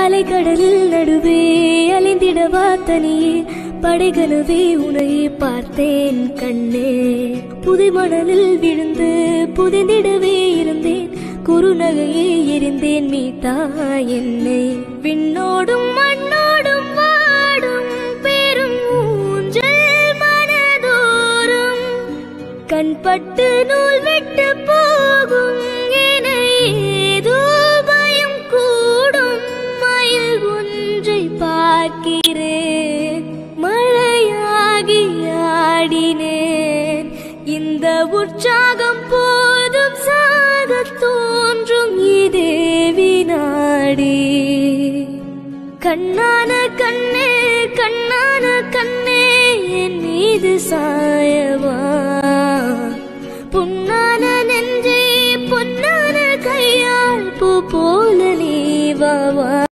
அலைக்கடலில் நடுவே அலைந்திடவா தனியே படைகனவே உனையே பார்த்தேன் கண்ணே புதை மணலில் விழுந்து புதைந்திடவே இருந்தேன் குறுநகையே எரிந்தேன் மீட்டா என்னை விண்ணோடும் மண்ணோடும் வாடும் பெரும் ஊஞ்சல் மனதோறும் கண்பட்டு நூல் விட்டு போகும் என ஏதோ பயம் கூடும் மயில் ஒன்றை பார்க்கிறேன் மழையாகி ஆடினேன் இந்த உற்சாகம் போதும் சாக தோன்றும் இதே வினாடி கண்ணான கண்ணே கண்ணான கண்ணே என் மீது சாயவா புண்ணான நெஞ்சே பொன்னான கையால் பூ போல நீ வா